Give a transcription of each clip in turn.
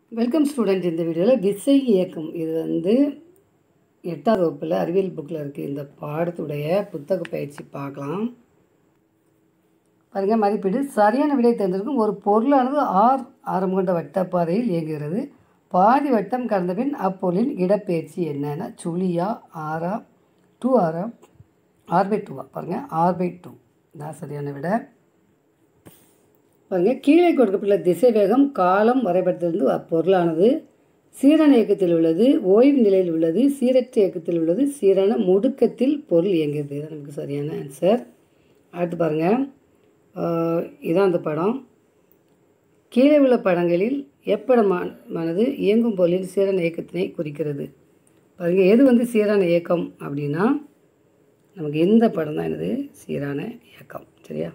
Welcome student இந்த வீடியோவில் விசை இயக்கம் இது வந்து எட்டாவது வகுப்பில் அறிவியல் புக்கில் இருக்குது இந்த பாடத்துடைய புத்தக பயிற்சி பார்க்கலாம் பாருங்கள் மதிப்பீடு சரியான விடை தேர்ந்தெடுக்கும் ஒரு பொருளானது ஆர் ஆரம் கொண்ட வட்டப்பாதையில் இயங்குகிறது பாதி வட்டம் கடந்த பின் அப்பொருளின் இடப்பெயர்ச்சி என்னன்னா சுழியா ஆரா டூ ஆரா ஆர் பை டூவா பாருங்கள் ஆர் பை டூ தான் சரியான விடை பாருங்க கீழே கொடுக்கப்பட்டுள்ள திசை வேகம் காலம் வரைபடத்திலிருந்து அப்பொருளானது சீரான இயக்கத்தில் உள்ளது ஓய்வு நிலையில் உள்ளது சீரற்ற இயக்கத்தில் உள்ளது சீரான முடுக்கத்தில் பொருள் இயங்குகிறது இது நமக்கு சரியான ஆன்சர் அடுத்து பாருங்கள் இதான் அந்த படம் கீழே உள்ள படங்களில் எப்படமானது இயங்கும் பொருளின் சீரான இயக்கத்தினை குறிக்கிறது பாருங்க எது வந்து சீரான இயக்கம் அப்படின்னா நமக்கு இந்த படம் தான் என்னது சீரான இயக்கம் சரியா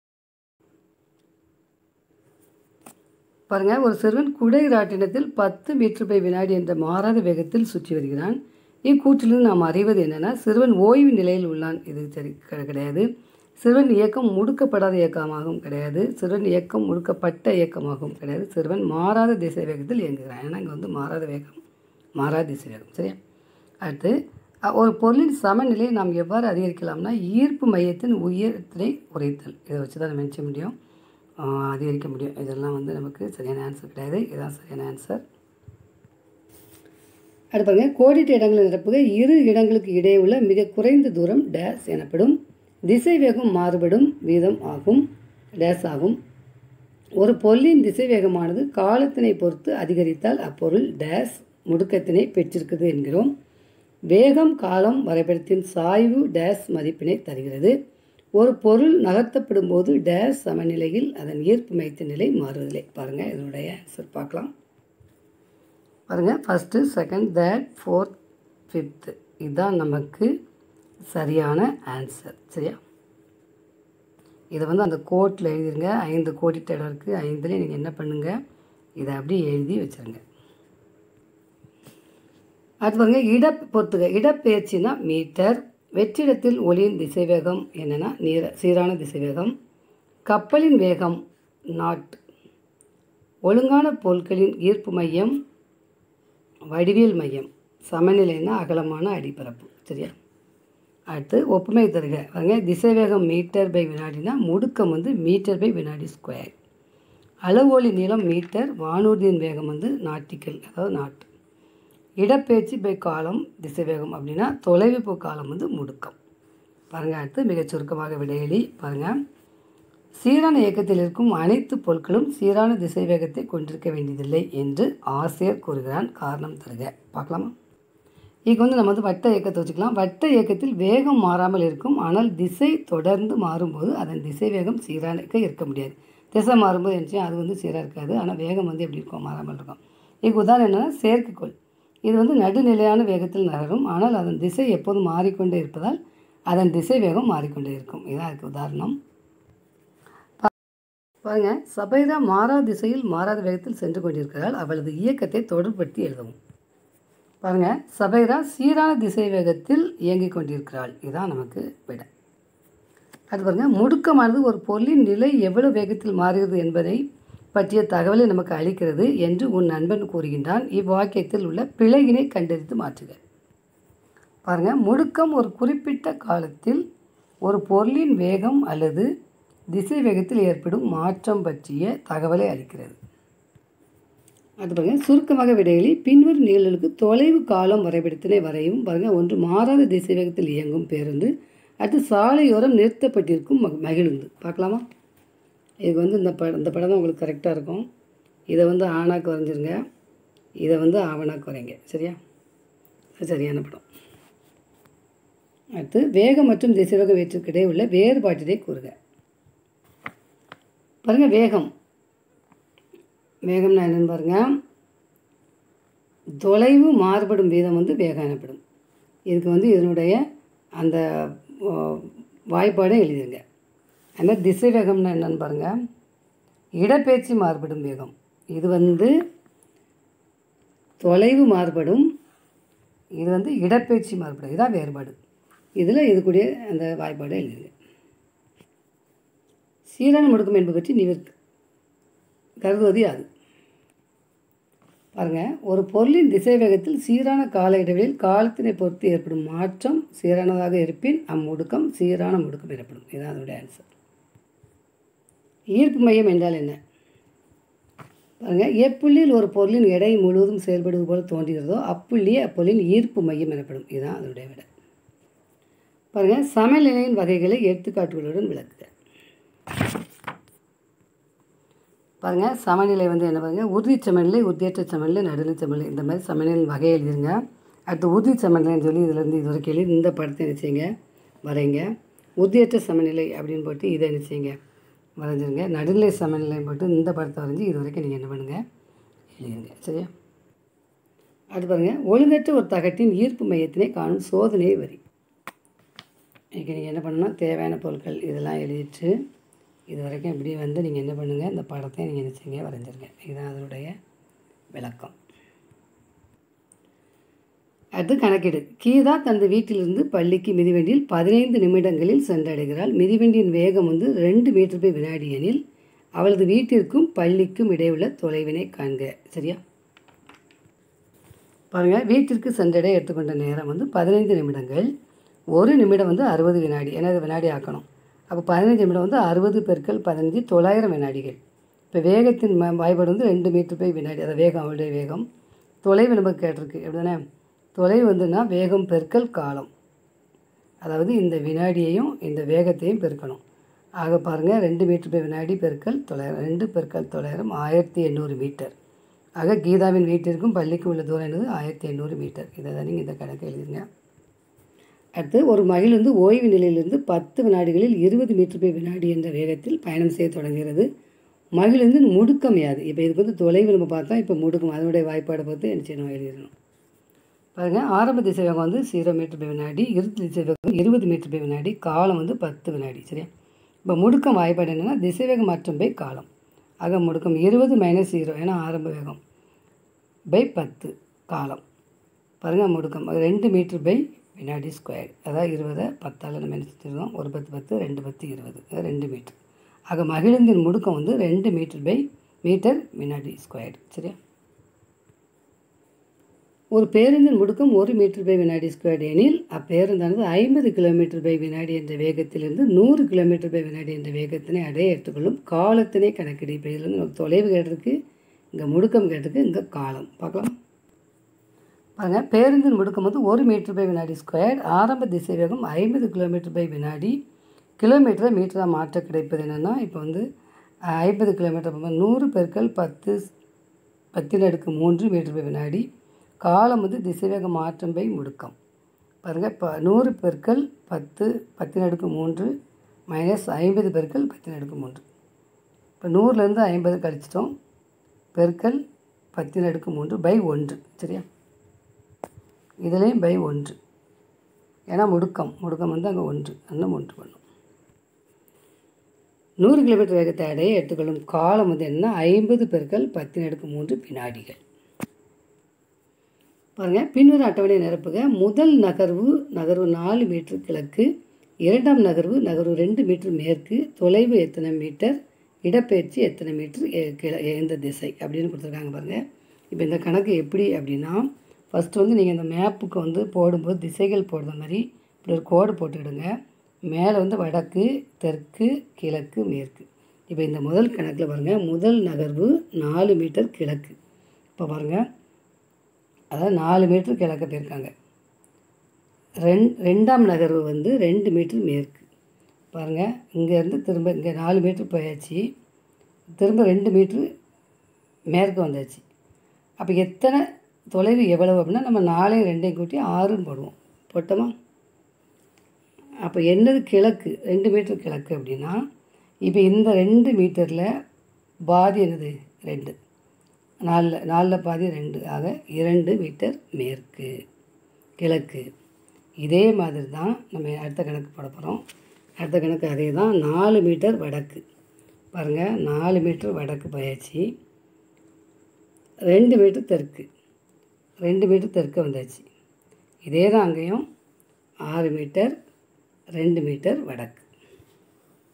பாருங்கள் ஒரு சிறுவன் குடை ராட்டினத்தில் பத்து மீட்டர் பை வினாடி என்ற மாறாத வேகத்தில் சுற்றி வருகிறான் இக்கூற்றிலிருந்து நாம் அறிவது என்னென்னா சிறுவன் ஓய்வு நிலையில் உள்ளான் இது சரி கிடை- கிடையாது சிறுவன் இயக்கம் முடுக்கப்படாத இயக்கமாகவும் கிடையாது சிறுவன் இயக்கம் முடுக்கப்பட்ட இயக்கமாகவும் கிடையாது சிறுவன் மாறாத திசை வேகத்தில் இயங்குகிறான் ஏன்னா இங்கே வந்து மாறாத வேகம் மாறாத திசை வேகம் சரியா அடுத்து அ- ஒரு பொருளின் சமநிலையை நாம் எவ்வாறு அதிகரிக்கலாம்னா ஈர்ப்பு மையத்தின் உயரத்தினை குறைத்தல் இதை வச்சு தான் நம்ம நினச்ச முடியும் ஆஹ் அதிகரிக்க முடியும் இதெல்லாம் வந்து நமக்கு சரியான ஆன்சர் கிடையாது இதுதான் சரியான ஆன்சர் அடுத்து பாருங்க கோடிட்ட இடங்களை நிரப்புக இரு இடங்களுக்கு இடையே உள்ள மிக குறைந்த தூரம் டேஸ் எனப்படும் திசை வேகம் மாறுபடும் வீதம் ஆகும் டேஸ் ஆகும் ஒரு பொருளின் திசை வேகமானது காலத்தினை பொறுத்து அதிகரித்தால் அப்பொருள் டேஸ் முடுக்கத்தினை பெற்றிருக்குது என்கிறோம் வேகம் காலம் வரைபடத்தின் சாய்வு டேஸ் மதிப்பினை தருகிறது ஒரு பொருள் நகர்த்தப்படும் போது டேஸ் சமநிலையில் அதன் ஈர்ப்பு மையத்தின் நிலை மாறுவதில்லை பாருங்கள் இதனுடைய ஆன்சர் பார்க்கலாம் பாருங்கள் first second third fourth fifth இதுதான் நமக்கு சரியான ஆன்சர் சரியா இதை வந்து அந்த கோட்டில் எழுதிருங்க ஐந்து கோடிட்ட இடம் இருக்குது ஐந்துலேயும் நீங்கள் என்ன பண்ணுங்கள் இதை அப்படியே எழுதி வச்சுருங்க அடுத்து பாருங்க இட பொறுத்துக இடப்பெயர்ச்சினா மீட்டர் வெற்றிடத்தில் ஒளியின் திசைவேகம் என்னென்னா நீர சீரான திசைவேகம் கப்பலின் வேகம் நாட் ஒழுங்கான பொருட்களின் ஈர்ப்பு மையம் வடிவியல் மையம் சமநிலைன்னா அகலமான அடிப்பரப்பு சரியா அடுத்து ஒப்புமை தருக பாருங்க திசைவேகம் மீட்டர் பை வினாடினா முடுக்கம் வந்து மீட்டர் பை வினாடி ஸ்கொயர் அளவோலி நீளம் மீட்டர் வானூர்தியின் வேகம் வந்து நாட்டிக்கல் அதாவது நாட்டு இடப்பெயர்ச்சி பை காலம் திசைவேகம் அப்படின்னா தொலைவுப்பு காலம் வந்து முடுக்கம் பாருங்கள் அடுத்து மிகச் சுருக்கமாக விடையளி பாருங்கள் சீரான இயக்கத்தில் இருக்கும் அனைத்து பொருட்களும் சீரான திசை வேகத்தை கொண்டிருக்க வேண்டியதில்லை என்று ஆசிரியர் கூறுகிறான் காரணம் தருக பார்க்கலாமா இங்கே வந்து நம்ம வந்து வட்ட இயக்கத்தை வச்சுக்கலாம் வட்ட இயக்கத்தில் வேகம் மாறாமல் இருக்கும் ஆனால் திசை தொடர்ந்து மாறும்போது அதன் திசை வேகம் சீராக இருக்க முடியாது திசை மாறும்போது என்ன செய்யும்? அது வந்து சீராக இருக்காது ஆனால் வேகம் வந்து எப்படி இருக்கும் மாறாமல் இருக்கும் இதுக்கு உதாரணம் என்னென்னா செயற்கைக்கோள் இது வந்து நடுநிலையான வேகத்தில் நகரும் ஆனால் அதன் திசை எப்போதும் மாறிக்கொண்டே இருப்பதால் அதன் திசை வேகம் மாறிக்கொண்டே இருக்கும் இதுதான் அதுக்கு உதாரணம் பாருங்க சபைரா மாறா திசையில் மாறாத வேகத்தில் சென்று கொண்டிருக்கிறாள் அவளது இயக்கத்தை தொடர்படுத்தி எழுதவும் பாருங்க சபைரா சீரான திசை வேகத்தில் இயங்கிக் கொண்டிருக்கிறாள் இதுதான் நமக்கு விட அது பாருங்க முடுக்கமானது ஒரு பொருளின் நிலை எவ்வளவு வேகத்தில் மாறுகிறது என்பதை பற்றிய தகவலை நமக்கு அளிக்கிறது என்று உன் நண்பன் கூறுகின்றான் இவ்வாக்கியத்தில் உள்ள பிழையினை கண்டறிந்து மாற்றுக பாருங்க முடுக்கம் ஒரு குறிப்பிட்ட காலத்தில் ஒரு பொருளின் வேகம் அல்லது திசை வேகத்தில் ஏற்படும் மாற்றம் பற்றிய தகவலை அளிக்கிறது அது பாருங்க சுருக்கமாக விடையிலி பின்வரும் நிகழ்வுகளுக்கு தொலைவு காலம் வரைபடத்தினை வரையும் பாருங்க ஒன்று மாறாத திசை வேகத்தில் இயங்கும் பேருந்து அடுத்து சாலையோரம் நிறுத்தப்பட்டிருக்கும் ம- மகிழுந்து பார்க்கலாமா இதுக்கு வந்து இந்த படம் இந்த படம் தான் உங்களுக்கு கரெக்டாக இருக்கும் இதை வந்து ஆணாக்கு வரைஞ்சிருங்க இதை வந்து ஆவணாக்கு வரைங்க சரியா அது சரியான படம் அடுத்து வேகம் மற்றும் திசைவேக வேற்றுக்கிடையே உள்ள வேறுபாட்டினை கூறுக பாருங்க வேகம் வேகம்னா என்னன்னு பாருங்க தொலைவு மாறுபடும் வீதம் வந்து வேகம் எனப்படும் இதுக்கு வந்து இதனுடைய அந்த ஆ, வாய்ப்பாடை எழுதிருங்க அது மாதிரி திசை வேகம்னா என்னன்னு பாருங்க இடப்பெயர்ச்சி மாறுபடும் வேகம் இது வந்து தொலைவு மாறுபடும் இது வந்து இடப்பெயர்ச்சி மாறுபடும் இதான் வேறுபாடு இதில் இது கூடிய அந்த வாய்ப்பாடை எழுதிருங்க சீரான முடுக்கம் என்பது பற்றி நீ கருதுவது யாது பாருங்கள் ஒரு பொருளின் திசைவேகத்தில் சீரான கால இடைவெளியில் காலத்தினை பொறுத்து ஏற்படும் மாற்றம் சீரானதாக இருப்பின் அம்முடுக்கம் சீரான முடுக்கம் எனப்படும் இதுதான் அதனுடைய ஆன்சர் ஈர்ப்பு மையம் என்றால் என்ன பாருங்கள் எப்புள்ளியில் ஒரு பொருளின் எடை முழுவதும் செயல்படுவது போல தோன்றுகிறதோ அப்புள்ளியே அப்பொருளின் ஈர்ப்பு மையம் எனப்படும் இதுதான் அதனுடைய விடை பாருங்கள் சமநிலையின் வகைகளை எடுத்துக்காட்டுகளுடன் விளக்குக பாருங்கள் சமநிலை வந்து என்ன பாருங்கள் உறுதி சமநிலை உறுதியற்ற சமநிலை நடுநிலை சமநிலை இந்த மாதிரி சமநிலை வகை எழுதிருங்க அடுத்து உறுதி சமநிலைன்னு சொல்லி இதுலேருந்து இது வரைக்கும் எழுதி இந்த படத்தை என்ன செய்யுங்க வரைங்க உறுதியற்ற சமநிலை அப்படின்னு போட்டு இதை என்ன செய்யுங்க வரைஞ்சிருங்க நடுநிலை சமநிலை போட்டு இந்த படத்தை வரைஞ்சி இது வரைக்கும் நீங்கள் என்ன பண்ணுங்கள் எழுதிருங்க சரியா அடுத்து பாருங்கள் ஒழுங்கற்ற ஒரு தகட்டின் ஈர்ப்பு மையத்தினை காணும் சோதனையை வரி இதுக்கு நீங்கள் என்ன பண்ணணும் தேவையான பொருட்கள் இதெல்லாம் எழுதிட்டு இது வரைக்கும் இப்படி வந்து நீங்கள் என்ன பண்ணுங்கள் இந்த படத்தை நீங்கள் என்ன செய்யுங்க வரைஞ்சிருங்க இதுதான் அதனுடைய விளக்கம் அடுத்து கணக்கீடு கீதா தனது வீட்டிலிருந்து பள்ளிக்கு மிதிவண்டியில் பதினைந்து நிமிடங்களில் சென்றடைகிறாள் மிதிவண்டியின் வேகம் வந்து ரெண்டு மீட்டர் பை வினாடி எனில் அவளது வீட்டிற்கும் பள்ளிக்கும் இடையுள்ள தொலைவினை காண்க சரியா பாருங்கள் வீட்டிற்கு சென்றடைய எடுத்துக்கொண்ட நேரம் வந்து பதினைந்து நிமிடங்கள் ஒரு நிமிடம் வந்து அறுபது வினாடி ஏன்னா அது வினாடி ஆக்கணும் அப்போ பதினஞ்சு நிமிடம் வந்து அறுபது பெருக்கள் பதினஞ்சு தொள்ளாயிரம் வினாடிகள் இப்போ வேகத்தின் ம வாய்ப்பாடு வந்து ரெண்டு மீட்டர் பை வினாடி அதை வேகம் அவளுடைய வேகம் தொலைவு நமக்கு கேட்டிருக்கு எப்படிதானே தொலைவு வந்துன்னா வேகம் பெருக்கல் காலம் அதாவது இந்த வினாடியையும் இந்த வேகத்தையும் பெருக்கணும் ஆக பாருங்கள் ரெண்டு மீட்டர் பை வினாடி பெருக்கல் தொள்ளாயிரம் ரெண்டு பெருக்கல் தொள்ளாயிரம் ஆயிரத்தி எண்ணூறு மீட்டர் ஆக கீதாவின் வீட்டிற்கும் பள்ளிக்கும் உள்ள தூரம் என்னது ஆயிரத்தி எண்ணூறு மீட்டர் இதை தான் நீங்கள் இந்த கணக்கு எழுதுங்க அடுத்து ஒரு மகிழ் வந்து ஓய்வு நிலையிலிருந்து பத்து வினாடிகளில் இருபது மீட்டர் பை வினாடி என்ற வேகத்தில் பயணம் செய்ய தொடங்குகிறது மகிழ் வந்து முடுக்கம் யாது இப்போ இதுக்கு வந்து தொலைவு நம்ம பார்த்தா இப்போ முடுக்கம் அதனுடைய வாய்ப்பாடை பார்த்து என்ன செய்யணும் எழுதிடணும் பாருங்கள் ஆரம்ப திசைவேகம் வந்து ஜீரோ மீட்டர் பை வினாடி இறுதி திசைவேகம் இருபது மீட்டர் பை வினாடி காலம் வந்து பத்து வினாடி சரியா இப்போ முடுக்கம் வாய்ப்பாடு என்னென்னா திசைவேக மாற்றம் பை காலம் ஆக முடுக்கம் இருபது மைனஸ் ஜீரோ ஏன்னா ஆரம்ப வேகம் பை பத்து காலம் பாருங்கள் முடுக்கம் அது ரெண்டு மீட்டர் பை வினாடி ஸ்கொயர் அதாவது இருபதை பத்தால் நம்ம என்ன செஞ்சிருக்கோம் ஒரு பத்து பத்து ரெண்டு பத்து இருபது அது ரெண்டு மீட்டர் ஆக மகிழுந்தின் முடுக்கம் வந்து ரெண்டு மீட்டர் பை மீட்டர் வினாடி ஸ்கொயர் சரியா ஒரு பேருந்தின் முடுக்கம் ஒரு மீட்டர் பை வினாடி ஸ்கொயர் எனில் அப்பேருந்தானது ஐம்பது கிலோமீட்டர் பை வினாடி என்ற வேகத்திலிருந்து நூறு கிலோமீட்டர் பை வினாடி என்ற வேகத்தினை அடைய எடுத்துக்கொள்ளும் காலத்தினை கணக்கிடு இப்போ இதில் வந்து நமக்கு தொலைவு கேட்டிருக்கு இங்கே முடுக்கம் கேட்டிருக்கு இங்கே காலம் பார்க்கலாம் பாருங்கள் பேருந்தின் முடுக்கம் வந்து ஒரு மீட்டர் பை வினாடி ஸ்கொயர் ஆரம்ப திசை வேகம் ஐம்பது கிலோமீட்டர் பை வினாடி கிலோமீட்டரை மீட்டராக மாற்ற கிடைப்பது என்னென்னா இப்போ வந்து ஐம்பது கிலோமீட்டர் நூறு பெருக்கள் பத்து பத்தின் அடுக்கு மூன்று மீட்டர் பை வினாடி காலம் வந்து திசைவேக மாற்றம் பை முடுக்கம் பாருங்கள் இப்போ நூறு பெருக்கள் பத்து பத்தின் அடுக்கு மூன்று மைனஸ் ஐம்பது பெருக்கள் பத்தின் அடுக்கு மூன்று இப்போ நூறுலேருந்து ஐம்பது கழிச்சிட்டோம் பெருக்கல் பத்தின் அடுக்கு மூன்று பை ஒன்று சரியா இதுலேயும் பை ஒன்று ஏன்னா முடுக்கம் முடுக்கம் வந்து அங்கே ஒன்று அண்ணன் ஒன்று பண்ணும் நூறு கிலோமீட்டர் வேகத்தை அடைய எடுத்துக்கொள்ளும் காலம் வந்து என்ன ஐம்பது பெருக்கள் பத்தின் அடுக்கு மூன்று வினாடிகள் பாருங்கள் பின்வரும் அட்டவணை நிரப்புக முதல் நகர்வு நகர்வு நாலு மீட்டர் கிழக்கு இரண்டாம் நகர்வு நகர்வு ரெண்டு மீட்டர் மேற்கு தொலைவு எத்தனை மீட்டர் இடப்பெயர்ச்சி எத்தனை மீட்டர் எ- கிழ எந்த திசை அப்படின்னு கொடுத்துருக்காங்க பாருங்கள் இப்போ இந்த கணக்கு எப்படி அப்படின்னா ஃபஸ்ட்டு வந்து நீங்கள் இந்த மேப்புக்கு வந்து போடும்போது திசைகள் போடுற மாதிரி இப்படி ஒரு கோடு போட்டுக்கிடுங்க மேலே வந்து வடக்கு தெற்கு கிழக்கு மேற்கு இப்போ இந்த முதல் கணக்கில் பாருங்கள் முதல் நகர்வு நாலு மீட்டர் கிழக்கு இப்போ பாருங்கள் அதாவது நாலு மீட்டர் கிழக்க போயிருக்காங்க ரெண் ரெண்டாம் நகர்வு வந்து ரெண்டு மீட்டர் மேற்கு பாருங்கள் இங்கேருந்து திரும்ப இங்கே நாலு மீட்டர் போயாச்சு திரும்ப ரெண்டு மீட்ரு மேற்கு வந்தாச்சு அப்போ எத்தனை தொலைவு எவ்வளவு அப்படின்னா நம்ம நாலையும் ரெண்டையும் கூட்டி ஆறுன்னு போடுவோம் போட்டோமா அப்போ என்னது கிழக்கு ரெண்டு மீட்டர் கிழக்கு அப்படின்னா இப்போ இந்த ரெண்டு மீட்டரில் பாதி என்னது ரெண்டு நாலில் நாலில் பாதி ரெண்டு ஆக இரண்டு மீட்டர் மேற்கு கிழக்கு இதே மாதிரி தான் நம்ம அடுத்த கணக்கு போட போகிறோம் அடுத்த கணக்கு அதே தான் நாலு மீட்டர் வடக்கு பாருங்கள் நாலு மீட்டர் வடக்கு போயாச்சு ரெண்டு மீட்டர் தெற்கு ரெண்டு மீட்டர் தெற்கு வந்தாச்சு இதே தான் அங்கேயும் ஆறு மீட்டர் ரெண்டு மீட்டர் வடக்கு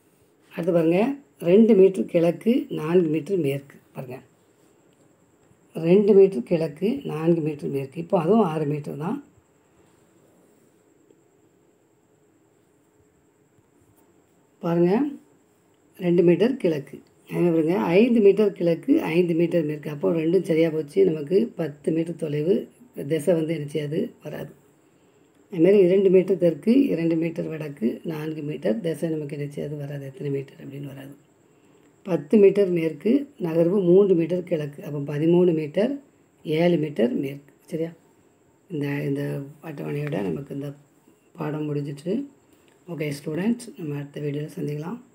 அடுத்து பாருங்கள் ரெண்டு மீட்டர் கிழக்கு நான்கு மீட்டர் மேற்கு பாருங்கள் ரெண்டு மீட்டர் கிழக்கு நான்கு மீட்டர் மேற்கு இப்போ அதுவும் ஆறு மீட்டர் தான் பாருங்கள் ரெண்டு மீட்டர் கிழக்கு அதே பாருங்க ஐந்து மீட்டர் கிழக்கு ஐந்து மீட்டர் மேற்கு அப்போ ரெண்டும் சரியாக போச்சு நமக்கு பத்து மீட்டர் தொலைவு திசை வந்து என்ன செய்யாது வராது அதுமாரி இரண்டு மீட்டர் தெற்கு இரண்டு மீட்டர் வடக்கு நான்கு மீட்டர் திசை நமக்கு என்ன செய்யாது வராது எத்தனை மீட்டர் அப்படின்னு வராது பத்து மீட்டர் மேற்கு நகர்வு மூன்று மீட்டர் கிழக்கு அப்போ பதிமூணு மீட்டர் ஏழு மீட்டர் மேற்கு சரியா இந்த இந்த அட்டவணையோட நமக்கு இந்த பாடம் முடிஞ்சிட்டு ஓகே ஸ்டூடெண்ட்ஸ் நம்ம அடுத்த வீடியோவில் சந்திக்கலாம்